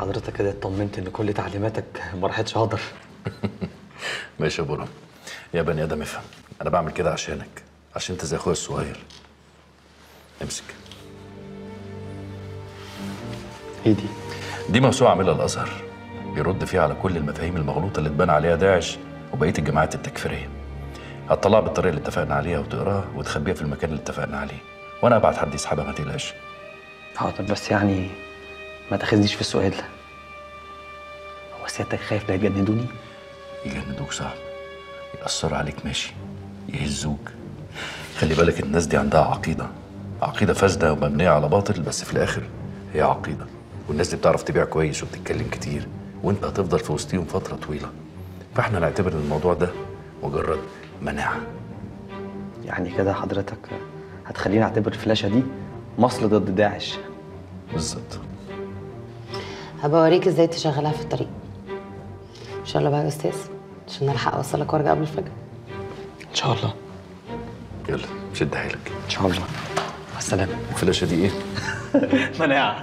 حضرتك كده اطمنت ان كل تعليماتك ما راحتش هدر ماشي يا برام يا بني ادم افهم انا بعمل كده عشانك عشان انت زي اخويا الصغير امسك ايه دي دي موسوعه عاملها الازهر بيرد فيها على كل المفاهيم المغلوطه اللي اتبنى عليها داعش وبقيه الجماعات التكفيريه هتطلعها بالطريقه اللي اتفقنا عليها وتقراها وتخبيها في المكان اللي اتفقنا عليه وانا ابعت حد يسحبها ما تقلقش حاضر بس يعني ما تاخذنيش في السؤال هو سيادتك خايف لا يجندوني يجندوك صعب يأثروا عليك ماشي يهزوك خلي بالك الناس دي عندها عقيدة عقيدة فاسدة ومبنية على باطل بس في الآخر هي عقيدة والناس دي بتعرف تبيع كويس وبتتكلم كتير وانت هتفضل في وسطهم فترة طويلة فاحنا نعتبر ان الموضوع ده مجرد مناعة يعني كده حضرتك هتخليني اعتبر الفلاشة دي مصل ضد داعش بالظبط هبقى اوريك ازاي تشغلها في الطريق ان شاء الله بقى يا استاذ عشان الحق اوصلك وارجع قبل الفجر ان شاء الله يلا شد حيلك ان شاء الله مع السلامة الفلاشة دي ايه؟ مناعة